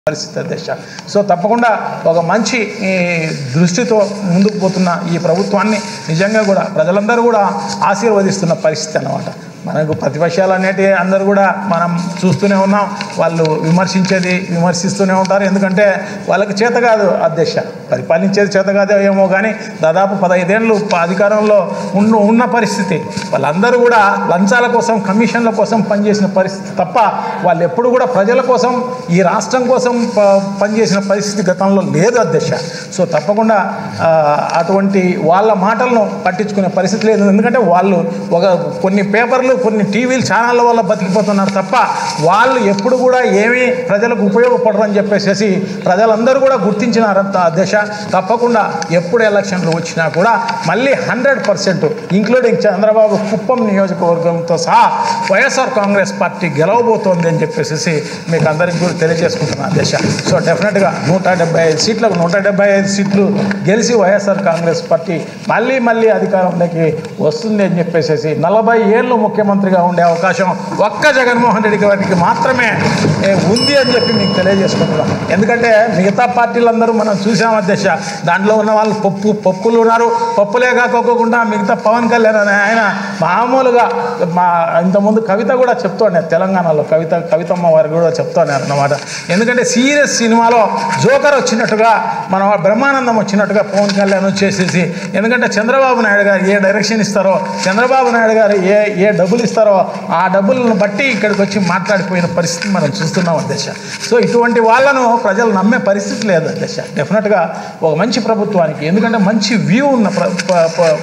పరిస్థితి దశ సో తప్పకుండా ఒక మంచి ఈ, దృష్టితో ముందుకు పోతున్న ఈ ప్రభుత్వాన్ని నిజంగా కూడా ప్రజలందరూ కూడా ఆశీర్వదిస్తున్న పరిస్థితి అన్నమాట మనకు ప్రతిపక్షాలు అనేటివి అందరూ కూడా మనం చూస్తూనే ఉన్నాం వాళ్ళు విమర్శించేది విమర్శిస్తూనే ఉంటారు ఎందుకంటే వాళ్ళకి చేత కాదు అధ్యక్ష పరిపాలించేది చేత కాదో ఏమో కానీ దాదాపు పదహైదేళ్ళు ప- అధికారంలో ఉన్న ఉన్న పరిస్థితి వాళ్ళందరూ కూడా లంచాల కోసం కమిషన్ల కోసం పనిచేసిన పరిస్థితి తప్ప వాళ్ళు ఎప్పుడు కూడా ప్రజల కోసం ఈ రాష్ట్రం కోసం ప- పనిచేసిన పరిస్థితి గతంలో లేదు అధ్యక్ష సో తప్పకుండా ఆ, అటువంటి వాళ్ళ మాటలను పట్టించుకునే పరిస్థితి లేదు ఎందుకంటే వాళ్ళు ఒక కొన్ని పేపర్లు కొన్ని టీవీలు ఛానళ్ళ వల్ల బతికిపోతున్నారు తప్ప వాళ్ళు ఎప్పుడు కూడా ఏమీ ప్రజలకు ఉపయోగపడరు అని చెప్పేసి ప్రజలందరూ కూడా గుర్తించినారు అంత అధ్యక్ష తప్పకుండా ఎప్పుడు ఎలక్షన్లు వచ్చినా కూడా మళ్ళీ hundred percent including Chandrababu Kuppam నియోజకవర్గంతో సహా వైఎస్ఆర్ కాంగ్రెస్ పార్టీ గెలవబోతోంది అని చెప్పేసి మీకు అందరికీ కూడా తెలియజేసుకుంటున్నాను అధ్యక్ష సో డెఫినెట్గా నూట డెబ్బై ఐదు సీట్లకు నూట డెబ్బై ఐదు సీట్లు గెలిచి వైఎస్ఆర్ కాంగ్రెస్ పార్టీ మళ్ళీ మళ్ళీ అధికారంలోకి వస్తుంది అని చెప్పేసి నలభై ఏళ్ళు ముఖ్యమంత్రిగా ఉండే అవకాశం ఒక్క జగన్మోహన్ రెడ్డి గారికి మాత్రమే ఏ, ఉంది అని చెప్పి మీకు తెలియజేసుకుంటున్నాం ఎందుకంటే మిగతా పార్టీలందరూ మనం చూసాం అధ్యక్ష దాంట్లో ఉన్న వాళ్ళు పప్పు పప్పులు ఉన్నారు పప్పులే కాకోకుండా మిగతా పవన్ కళ్యాణ్ అనే ఆయన మామూలుగా మా ఇంతకుముందు కవిత కూడా చెప్తోండే తెలంగాణలో కవిత కవితమ్మ వారు కూడా చెప్తున్నారు అన్నమాట ఎందుకంటే సీరియస్ సినిమాలో జోకర్ వచ్చినట్టుగా మన బ్రహ్మానందం వచ్చినట్టుగా పవన్ కళ్యాణ్ వచ్చేసేసి ఎందుకంటే చంద్రబాబు నాయుడు గారు ఏ డైరెక్షన్ ఇస్తారో చంద్రబాబు నాయుడు గారు ఏ ఏ డబ్బులు ఇస్తారో ఆ డబ్బులను బట్టి ఇక్కడికి వచ్చి మాట్లాడిపోయిన పరిస్థితి మనం చూస్తున్నాం అధ్యక్ష సో ఇటువంటి వాళ్ళను ప్రజలు నమ్మే పరిస్థితి లేదు అధ్యక్ష డెఫినెట్గా ఒక మంచి ప్రభుత్వానికి ఎందుకంటే మంచి వ్యూ ఉన్న ప్ర ప- ప-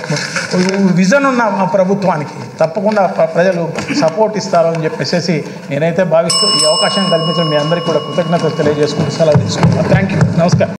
విజన్ ఉన్న ప్రభుత్వానికి తప్పకుండా ప్ర- ప్రజలు సపోర్ట్ ఇస్తారు అని చెప్పేసి నేనైతే భావిస్తూ ఈ అవకాశం కల్పించడం మీ అందరికీ కూడా కృతజ్ఞతలు తెలియజేసుకుంటూ సెలవు తీసుకుంటాను థ్యాంక్ యూ నమస్కారం